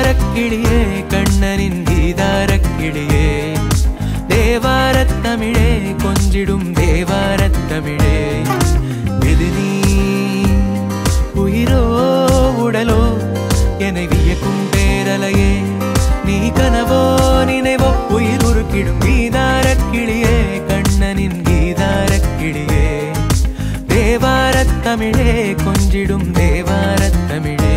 கிளியே கண்ணனின் கீதாரக் கிளியே தேவாரத் தமிழே கொஞ்சிடும் தேவாரத் தமிழே இது நீ உயிரோ உடலோ என்னை வியக்கும் பேரலையே நீ கனவோ நினைவோ உயிர் உருக்கிடும் கீதாரக் கிளியே கண்ணனின் கீதாரக் கிளியே தேவாரத் தமிழே கொஞ்சிடும் தேவாரத் தமிழே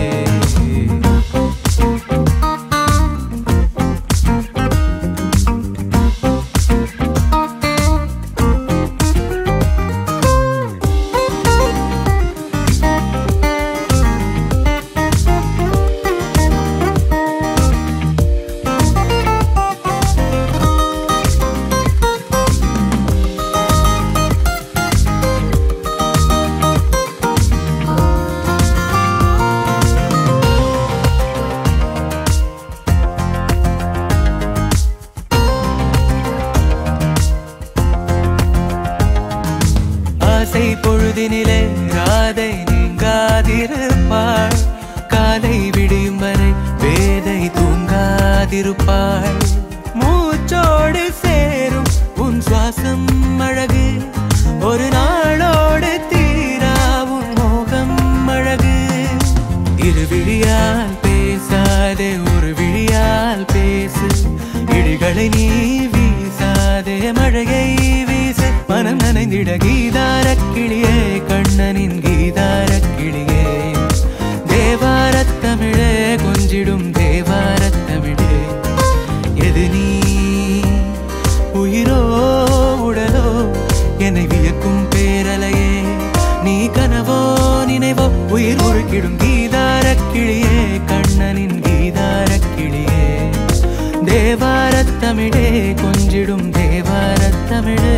ஆசை பொழுதினிலே ராதை நீங்காதிருப்பாள் காலை விடியும் வரை வேதை தூங்காதிருப்பாள் மூச்சோடு சேரும் உன் சுவாசம் அழகு ஒரு நாளோடு தீரா உன் மோகம் அழகு இரு விழியால் பேசாதே ஒரு விழியால் பேசு இடிகளை நீ வீசாதே மழையை வீசு மனம் நனைந்திட கீதாரக் கிளியே கண்ணனின் கீதாரக் கிளியே தேவாரத் தமிழே கொஞ்சிடும் தேவாரத் தமிழே எது நீ உயிரோ உடலோ என்னை வியக்கும் பேரலையே நீ கனவோ நினைவோ உயிர் உருக்கிடும் கீதாரக் கிளியே கண்ணனின் கீதாரக் கிளியே தேவாரத் தமிழே கொஞ்சிடும் தேவாரத் தமிழே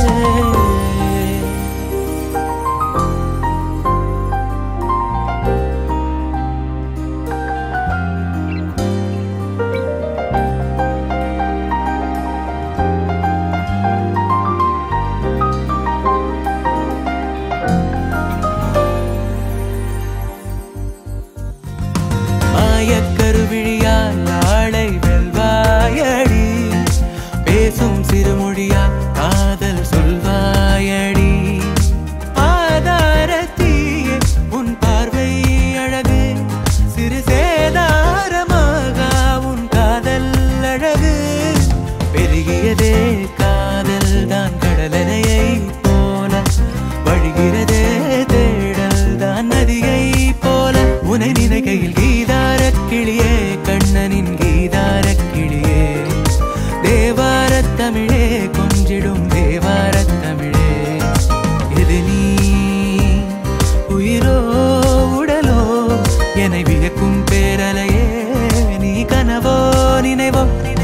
மாயக்கருவிழியால் ஆளை வெல்வாயடி பேசும் சிறுமொழியா காதல் சொல்வாயடி ஆதாரத்தீய உன் பார்வை அழகு சிறு சேதாரமாக உன் காதல் அழகு பெருகியதே காதல் தான் கடலனையை போல வழிகிறதே தேடல் தான் நதியை போல உனை நினைக்கையில் கீதாரக் கிளியே கண்ணனின் கீதாரக் கிளியே தேவாரத் தமிழே கொஞ்சிடும் தேவாரத் தமிழே இது நீ உயிரோ உடலோ என்னை வியக்கும் பேரலையே நீ கனவோ நினைவோ